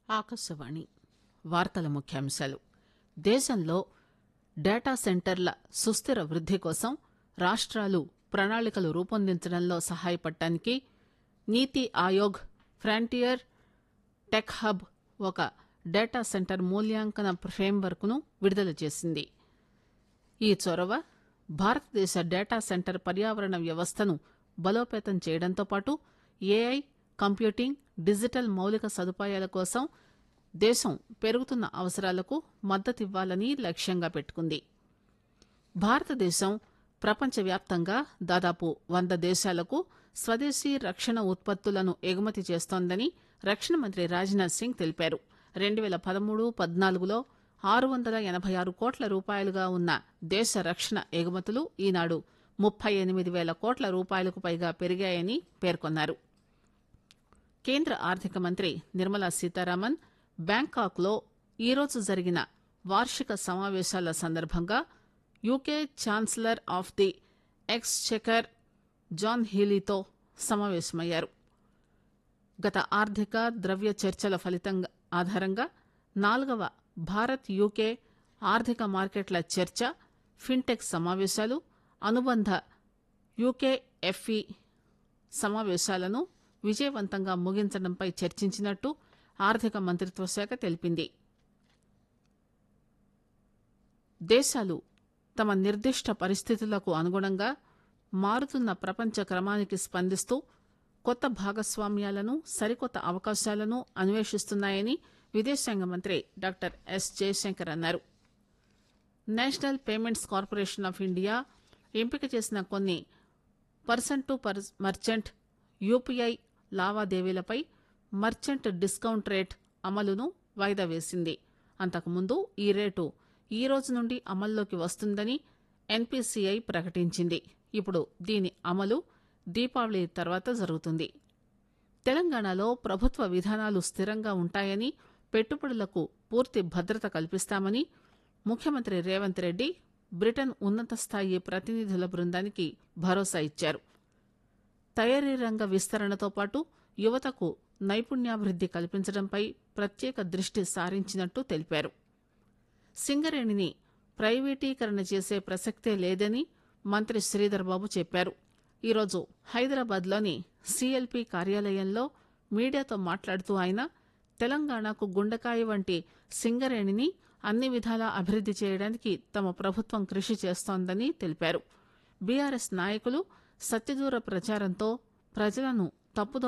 ఆకాశవాణి వార్తల ముఖ్యాంశాలు దేశంలో డేటా సెంటర్ల సుస్థిర వృద్ది కోసం రాష్టాలు ప్రణాళికలు రూపొందించడంలో సహాయపడటానికి NITI Aayog frontier tech hub ఒక డేటా సెంటర్ మూల్యాంకన ఫ్రేమ్ వర్క్ ను విడుదల చేసింది ఈ చొరవ భారతదేశ డేటా సెంటర్ పర్యావరణ వ్యవస్థను బలోపేతం చేయడంతో పాటు ఏఐ కంప్యూటింగ్ డిజిటల్ మౌలిక సదుపాయాల కోసం దేశం పెరుగుతున్న అవసరాలకు మద్దతివ్వాలని లక్ష్యంగా పెట్టుకుంది భారతదేశం ప్రపంచవ్యాప్తంగా దాదాపు వంద దేశాలకు స్వదేశీ రక్షణ ఉత్పత్తులను ఎగుమతి చేస్తోందని రక్షణ మంత్రి రాజ్నాథ్ సింగ్ తెలిపారు రెండు పేల పదమూడు పద్నాలుగులో ఆరు వందల ఎనబై ఆరు కోట్ల రూపాయలుగా ఉన్న దేశ రక్షణ ఎగుమతులు ఈనాడు ముప్పై ఎనిమిది పేల కోట్ల రూపాయలకు పైగా పెరిగాయని పేర్కొన్నారు కేంద్ర ఆర్థిక మంత్రి నిర్మలా సీతారామన్ బ్యాంకాక్ లో ఈరోజు జరిగిన వార్షిక సమావేశాల సందర్భంగా UK chancellor of the exchequer John హీలీతో సమావేశమయ్యారు గత ఆర్థిక ద్రవ్య చర్చల ఫలితంగా ఆధారంగా నాలుగవ భారత్ యూకే ఆర్థిక మార్కెట్ల చర్చ ఫిన్టెక్ సమావేశాలు అనుబంధ యూకే ఎఫ్ఈ సమావేశాలను విజయవంతంగా ముగించడంపై చర్చించినట్టు ఆర్థిక మంత్రిత్వ శాఖ తెలిపింది దేశాలు తమ నిర్దిష్ట పరిస్థితులకు అనుగుణంగా మారుతున్న ప్రపంచ క్రమానికి స్పందిస్తూ కొత్త భాగస్వామ్యాలను సరికొత్త అవకాశాలను అన్వేషిస్తున్నాయని విదేశాంగ మంత్రి డాక్టర్ ఎస్ జయశంకర్ అన్నారు national payments corporation of India ఎంపిక చేసిన కొన్ని పర్సన్ టు మర్చెంట్ యూపీఐ లావాదేవీలపై మర్చెంట్ డిస్కౌంట్ రేట్ అమలును వాయిదా వేసింది అంతకుముందు ఈ రేటు ఈ రోజు నుండి అమల్లోకి వస్తుందని ఎన్పీసీఐ ప్రకటించింది ఇప్పుడు దీని అమలు దీపావళి తర్వాత జరుగుతుంది తెలంగాణలో ప్రభుత్వ విధానాలు స్థిరంగా ఉంటాయని పెట్టుబడులకు పూర్తి భద్రత కల్పిస్తామని ముఖ్యమంత్రి రేవంత్ రెడ్డి బ్రిటన్ ఉన్నత స్థాయి ప్రతినిధుల బృందానికి భరోసా ఇచ్చారు తయారీ రంగ విస్తరణతో పాటు యువతకు నైపుణ్యాభివృద్ది కల్పించడంపై ప్రత్యేక దృష్టి సారించినట్టు తెలిపారు సింగరేణిని ప్రైవేటీకరణ చేసే ప్రసక్తే లేదని మంత్రి శ్రీధర్ బాబు చెప్పారు ఈరోజు హైదరాబాద్లోని సీఎల్పీ కార్యాలయంలో మీడియాతో మాట్లాడుతూ ఆయన తెలంగాణకు గుండెకాయ వంటి సింగరేణిని అన్ని విధాలా అభివృద్ది చేయడానికి తమ ప్రభుత్వం కృషి చేస్తోందని తెలిపారు బీఆర్ఎస్ నాయకులు సత్యదూర ప్రచారంతో ప్రజలను తప్పుదో